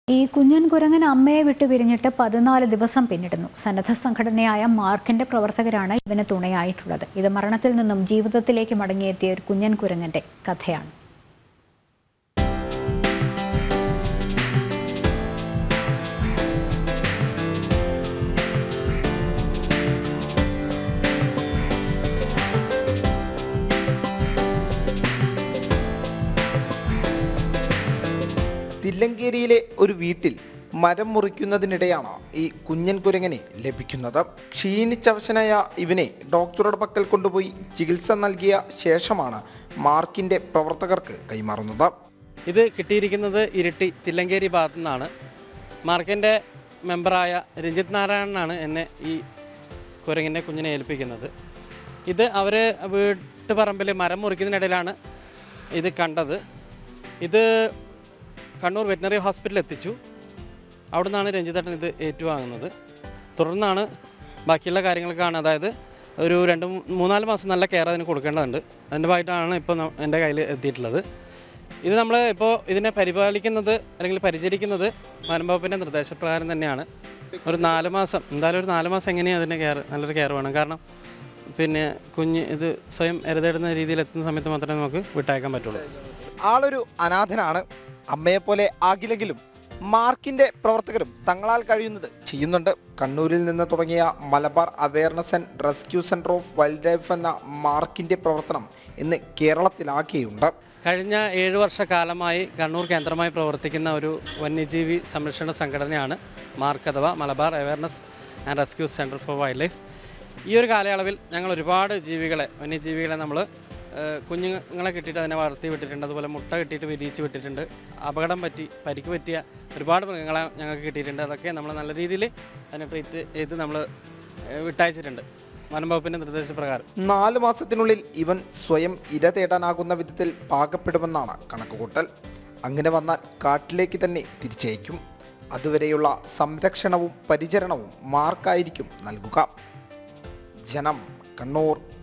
ഈ കുഞ്ഞൻ കുരങ്ങൻ അമ്മയെ വിട്ടു പിരിഞ്ഞിട്ട് പതിനാല് ദിവസം പിന്നിടുന്നു സന്നദ്ധ സംഘടനയായ മാർക്കിന്റെ പ്രവർത്തകരാണ് ഇവന് തുണയായിട്ടുള്ളത് ഇത് മരണത്തിൽ നിന്നും ജീവിതത്തിലേക്ക് മടങ്ങിയെത്തിയ ഒരു കുഞ്ഞൻ കുരങ്ങന്റെ കഥയാണ് തില്ലങ്കേരിയിലെ ഒരു വീട്ടിൽ മരം മുറിക്കുന്നതിനിടെയാണ് ഈ കുഞ്ഞൻ കുരങ്ങനെ ലഭിക്കുന്നത് ക്ഷീണിച്ചവശനായ ഇവനെ ഡോക്ടറുടെ പക്കൽ കൊണ്ടുപോയി ചികിത്സ നൽകിയ ശേഷമാണ് മാർക്കിന്റെ പ്രവർത്തകർക്ക് കൈമാറുന്നത് ഇത് കിട്ടിയിരിക്കുന്നത് ഇരിട്ടി തില്ലങ്കേരി ഭാഗത്തു നിന്നാണ് മാർക്കിൻ്റെ മെമ്പറായ രഞ്ജിത്ത് നാരായണനാണ് എന്നെ ഈ കുരങ്ങിൻ്റെ കുഞ്ഞിനെ ഏൽപ്പിക്കുന്നത് ഇത് അവർ വീട്ടുപറമ്പിൽ മരം മുറിക്കുന്നതിനിടയിലാണ് ഇത് കണ്ടത് ഇത് കണ്ണൂർ വെറ്റിനറി ഹോസ്പിറ്റലിൽ എത്തിച്ചു അവിടെ നിന്നാണ് രഞ്ജിത്തേട്ടൻ ഇത് ഏറ്റുവാങ്ങുന്നത് തുടർന്നാണ് ബാക്കിയുള്ള കാര്യങ്ങൾക്കാണ് അതായത് ഒരു രണ്ട് മൂ- മൂന്നാല് മാസം നല്ല കെയർ അതിന് കൊടുക്കേണ്ടതുണ്ട് അതിൻ്റെ ഭാഗമായിട്ടാണ് ഇപ്പോൾ ന- എൻ്റെ കയ്യിൽ എത്തിയിട്ടുള്ളത് ഇത് നമ്മൾ ഇപ്പോൾ ഇതിനെ പരിപാലിക്കുന്നത് അല്ലെങ്കിൽ പരിചരിക്കുന്നത് വനംവകുപ്പിൻ്റെ നിർദ്ദേശപ്രകാരം തന്നെയാണ് ഒരു നാല് മാസം എന്തായാലും ഒരു നാല് മാസം എങ്ങനെയാണ് അതിൻ്റെ കെയർ നല്ലൊരു കെയർ വേണം കാരണം പിന്നെ കുഞ്ഞ് ഇത് സ്വയം എരുതേടുന്ന രീതിയിൽ എത്തുന്ന സമയത്ത് മാത്രമേ നമുക്ക് വിട്ടയക്കാൻ പറ്റുള്ളൂ ആളൊരു അനാഥനാണ് അമ്മയെപ്പോലെ ആകില്ലെങ്കിലും മാർക്കിന്റെ പ്രവർത്തകരും തങ്ങളാൽ കഴിയുന്നത് ചെയ്യുന്നുണ്ട് കണ്ണൂരിൽ നിന്ന് തുടങ്ങിയ Malabar awareness and rescue centre of wildlife എന്ന മാർക്കിന്റെ പ്രവർത്തനം ഇന്ന് കേരളത്തിലാക്കിയുണ്ട് കഴിഞ്ഞ ഏഴ് വർഷക്കാലമായി കണ്ണൂർ കേന്ദ്രമായി പ്രവർത്തിക്കുന്ന ഒരു വന്യജീവി സംരക്ഷണ സംഘടനയാണ് മാർക്ക് അഥവാ Malabar awareness and rescue centre for wildlife ഈ ഒരു കാലയളവിൽ ഞങ്ങൾ ഒരുപാട് ജീവികളെ വന്യജീവികളെ നമ്മൾ കുഞ്ഞുങ്ങളെ കിട്ടിയിട്ട് അതിനെ വളർത്തി വിട്ടിട്ടുണ്ട് അതുപോലെ മുട്ട കിട്ടിയിട്ട് വിരിയിച്ച് വിട്ടിട്ടുണ്ട് അപകടം പറ്റി പരിക്ക് പറ്റിയ ഒരുപാട് മൃഗങ്ങളെ ഞങ്ങൾക്ക് കിട്ടിയിട്ടുണ്ട് അതൊക്കെ നമ്മൾ നല്ല രീതിയിൽ അതിനെ ട്രീറ്റ് ചെയ്ത് നമ്മൾ വിട്ടയച്ചിട്ടുണ്ട് വനം വകുപ്പിൻ്റെ നിർദ്ദേശപ്രകാരം നാല് മാസത്തിനുള്ളിൽ ഇവൻ സ്വയം ഇര തേടാനാകുന്ന വിധത്തിൽ പാകപ്പെടുമെന്നാണ് കണക്കുകൂട്ടൽ അങ്ങനെ വന്നാൽ കാട്ടിലേക്ക് തന്നെ തിരിച്ചയക്കും അതുവരെയുള്ള സംരക്ഷണവും പരിചരണവും മാർക്കായിരിക്കും നൽകുക ജനം കണ്ണൂർ